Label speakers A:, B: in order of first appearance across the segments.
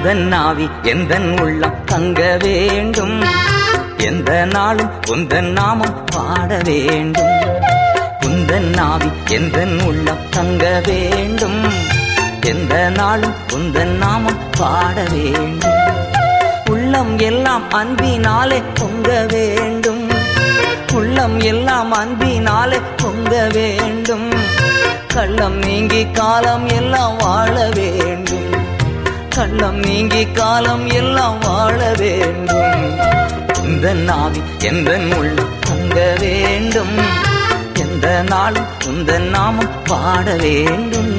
A: எந்த நாவி எந்த உள்ளம் தங்க வேண்டும் எந்த நாளும் உந்தன் நாமம் பாட வேண்டும் உந்தன் நாவி எந்த உள்ளம் தங்க வேண்டும் எந்த நாளும் உந்தன் நாமம் பாட வேண்டும் உள்ளம் எல்லாம் அன்பினாலே பொங்க வேண்டும் உள்ளம் எல்லாம் அன்பினாலே பொங்க வேண்டும் கள்ளம் நீங்கி காலம் எல்லாம் வாழ வேண்டும் கள்ளம் நீங்கி காலம் எல்லாம் வாழ வேண்டும் இந்த நாவி எந்த உள்ளம் தங்க வேண்டும் எந்த நாளும் உந்த நாமம் பாட வேண்டும்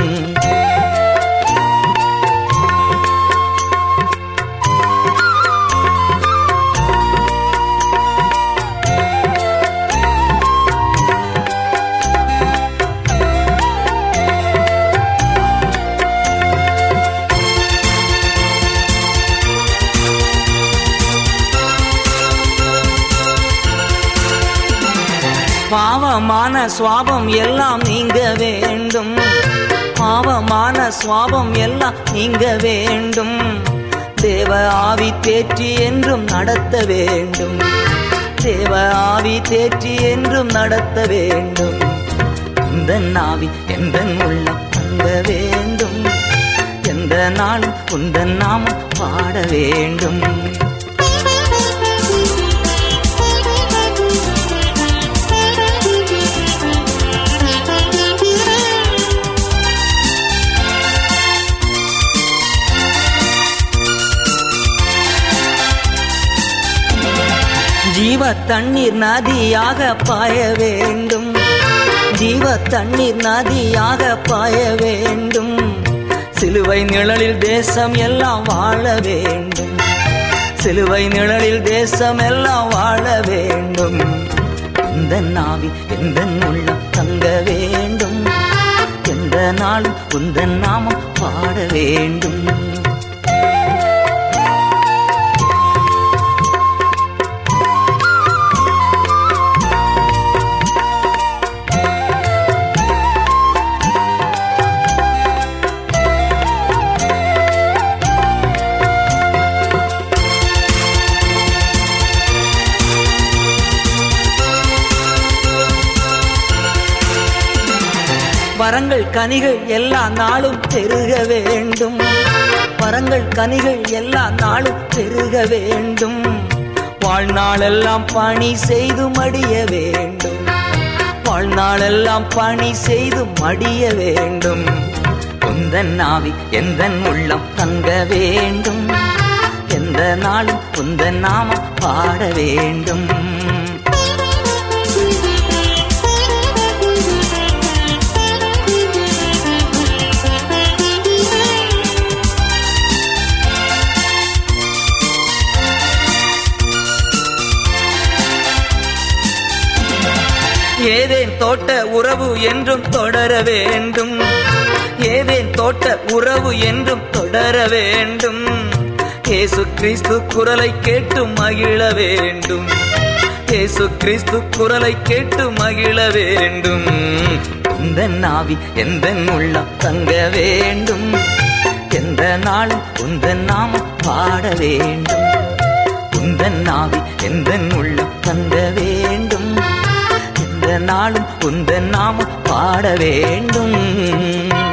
A: பாவமான சுவாபம் எல்லாம் நீங்க வேண்டும் பாவமான சுவாபம் எல்லாம் நீங்க வேண்டும் தேவ ஆவி தேற்றி என்றும் நடத்த வேண்டும் தேவ ஆவி தேற்றி என்றும் நடத்த வேண்டும் இந்த நாவி எந்த உள்ளம் தங்க வேண்டும் எந்த நாளும் உந்தன் நாமம் பாட வேண்டும் ஜீவ தண்ணீர் நதியாக பாய வேண்டும் ஜீவ தண்ணீர் நதியாக பாய வேண்டும் சிலுவை நிழலில் தேசம் எல்லாம் வாழ வேண்டும் சிலுவை நிழலில் தேசம் எல்லாம் வாழ வேண்டும் எந்த நாவி எந்த உள்ளம் தங்க வேண்டும் எந்த நாளும் உந்தன் நாமம் பாட வேண்டும் வரங்கள் கனிகள் எல்லா நாளும் பெருக வேண்டும் வரங்கள் கனிகள் எல்லா நாளும் பெருக வேண்டும் வாழ்நாளெல்லாம் பணி செய்து மடிய வேண்டும் வாழ்நாளெல்லாம் பணி செய்து மடிய வேண்டும் உந்தன் நாவி எந்த உள்ளம் தங்க வேண்டும் எந்த நாளும் உந்தன் நாமம் பாட வேண்டும் ஏதேன் தோட்ட உறவு என்றும் தொடர வேண்டும் ஏதேன் தோட்ட உறவு என்றும் தொடர வேண்டும் இயேசு கிறிஸ்து குரலை கேட்டு மகிழ வேண்டும் இயேசு கிறிஸ்து குரலை கேட்டு மகிழ வேண்டும் இந்த நாவி எந்த உள்ளம் தங்க வேண்டும் எந்த நாளும் உந்த நாமம் பாட வேண்டும் உந்த நாவி எந்த உள்ளம் தங்க வேண்டும் எந்த நாளும் உந்த நாமம் பாட வேண்டும்